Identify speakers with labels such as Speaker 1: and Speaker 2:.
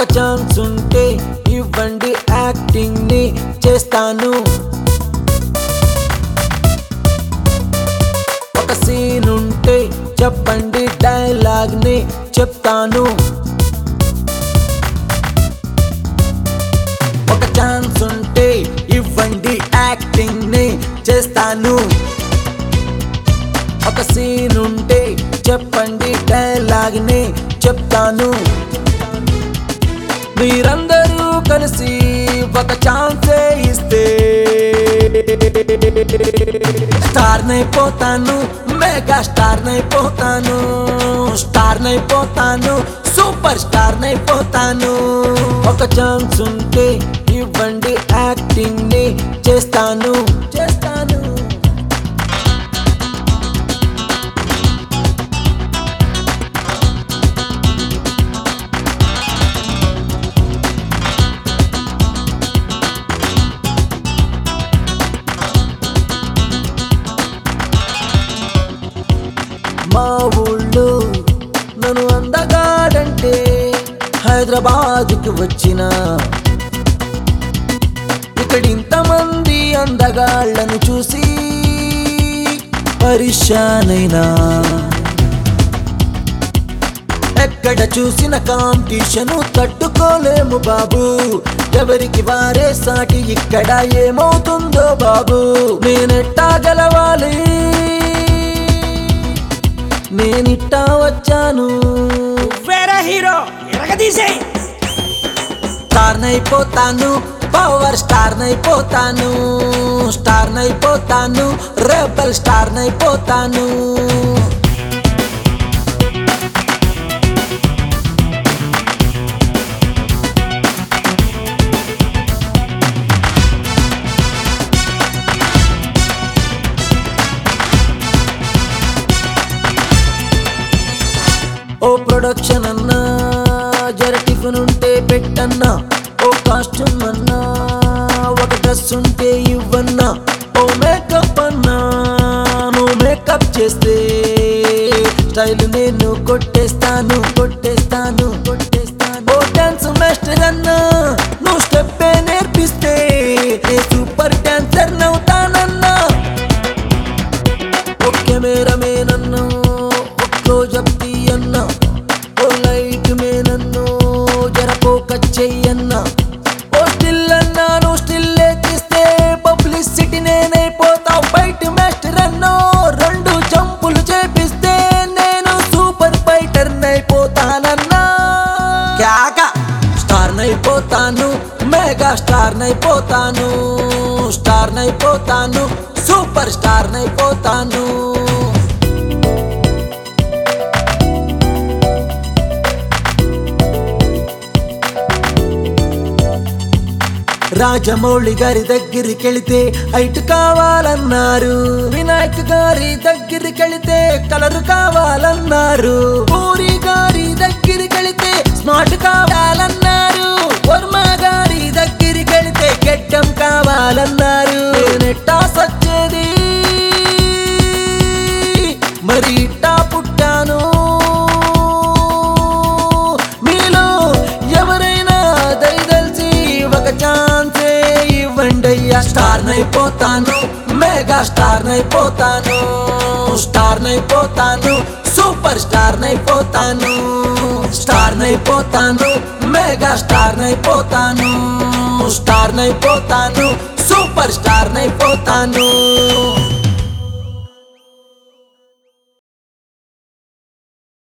Speaker 1: ఒక ఛాన్స్ ఉంటే ఇవ్వండి యాక్టింగ్ ని చేస్తాను ఒక సీన్ ఉంటే చెప్పండి డైలాగ్ ని చెప్తాను ఒక ఛాన్స్ ఉంటే ఇవ్వండి యాక్టింగ్ ని చేస్తాను ఒక సీన్ ఉంటే చెప్పండి డైలాగ్ ని చెప్తాను మీరందరూ కలిసి ఒక ఛాన్సే ఇస్తే స్టార్ నైపోతాను మెగా స్టార్ నైపోతాను స్టార్ నైపోతాను సూపర్ స్టార్ నైపోతాను ఒక ఛాన్స్ ఉంటే ఇవ్వండి యాక్టింగ్ ని చేస్తాను చేస్తాను మా ఊళ్ళో నన్ను అందగాడంటే హైదరాబాద్కి వచ్చిన ఇక్కడ ఇంతమంది అందగాళ్ళను చూసి పరిశానైనా ఎక్కడ చూసిన కాంపిటీషను తట్టుకోలేము బాబు ఎవరికి వారే సాటి ఇక్కడ ఏమవుతుందో బాబు నేనెట్టా గెలవాలి నేనిట్టా వచ్చాను
Speaker 2: వేరే హీరో ఎరగదీసేయ్
Speaker 1: స్టార్ నైపోతాను పవర్ స్టార్ నైపోతాను స్టార్ నైపోతాను రెబల్ స్టార్ నైపోతాను ఓ ప్రొడక్షన్ అన్నా జర టిఫిన్ ఉంటే పెట్టన్నా ఓ కాస్ట్యూమ్ అన్నా ఒక డ్రెస్ ఉంటే ఇవ్వన్నా ఓ మేకప్ అన్నా నువ్వు మేకప్ చేస్తే స్టైల్ నేను కొట్టేస్తాను కొట్టేస్తాను కొట్టేస్తాను ఓ డాన్స్ మాస్టర్ అన్నా నువ్వు స్టెప్ నేర్పిస్తే నే సూపర్ డాన్సర్ నవ్వుతానన్నా ఓ కెమెరా మేనన్ను ఓ క్లోజప్ తీయన్న ఓ లైట్ మేనన్ను జర ఫోకస్ చెయ్యన్న ఓ స్టిల్ అన్నాను స్టిల్ తీస్తే పబ్లిసిటీ నేనైపోతా బయట మాస్టర్ అన్నో రెండు జంపులు చేపిస్తే నేను సూపర్ ఫైటర్ నైపోతానన్నా క్యాక స్టార్ నైపోతాను మెగా స్టార్ నైపోతాను స్టార్ నైపోతాను సూపర్ స్టార్ నైపోతాను రాజమౌళి గారి దగ్గరికి వెళితే హైట్ కావాలన్నారు వినాయక్ గారి దగ్గరికి వెళితే కలర్ కావాలన్నారు పూరి గారి దగ్గరికి వెళితే స్మార్ట్ కావాలన్నారు వర్మ గారి దగ్గరికి వెళితే గెడ్డం కావాలన్నారు నేనెట్టా సచ్చేది మరి ఇట్టా పుట్టాను మీలో ఎవరైనా దయదలిచి ఒక ఛాన్సే ఇవ్వండి అయ్యా స్టార్ నైపోతాను మెగా స్టార్ నైపోతాను స్టార్ నైపోతాను సూపర్ స్టార్ నైపోతాను స్టార్ నైపోతాను మెగా స్టార్ నైపోతాను స్టార్ నైపోతాను సూపర్ స్టార్ నైపోతాను